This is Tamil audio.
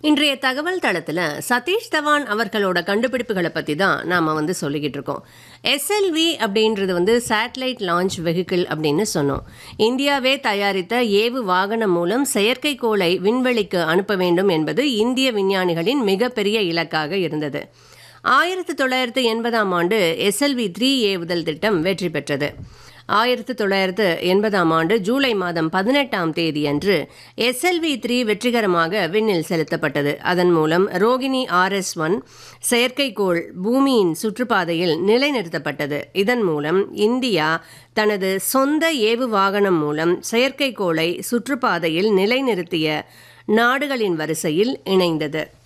இன்றைய தகவல் தளத்தில் சதீஷ் தவான் அவர்களோட கண்டுபிடிப்புகளை பற்றி தான் நாம் வந்து சொல்லிக்கிட்டு இருக்கோம் எஸ்எல்வி அப்படின்றது வந்து சேட்டலைட் லான்ச் வெஹிக்கிள் அப்படின்னு சொன்னோம் இந்தியாவே தயாரித்த ஏவு வாகனம் மூலம் செயற்கைக்கோளை விண்வெளிக்கு அனுப்ப வேண்டும் என்பது இந்திய விஞ்ஞானிகளின் மிகப்பெரிய இலக்காக இருந்தது ஆயிரத்தி தொள்ளாயிரத்து எண்பதாம் ஆண்டு எஸ்எல்வி த்ரீ ஏவுதல் திட்டம் வெற்றி பெற்றது ஆயிரத்தி தொள்ளாயிரத்து எண்பதாம் ஆண்டு ஜூலை மாதம் பதினெட்டாம் தேதியன்று எஸ்எல்வி த்ரீ வெற்றிகரமாக விண்ணில் செலுத்தப்பட்டது அதன் மூலம் ரோகிணி ஆர்எஸ் ஒன் செயற்கைக்கோள் பூமியின் சுற்றுப்பாதையில் நிலைநிறுத்தப்பட்டது இதன் மூலம் இந்தியா தனது சொந்த ஏவு வாகனம் மூலம் செயற்கைக்கோளை சுற்றுப்பாதையில் நிலைநிறுத்திய நாடுகளின் வரிசையில் இணைந்தது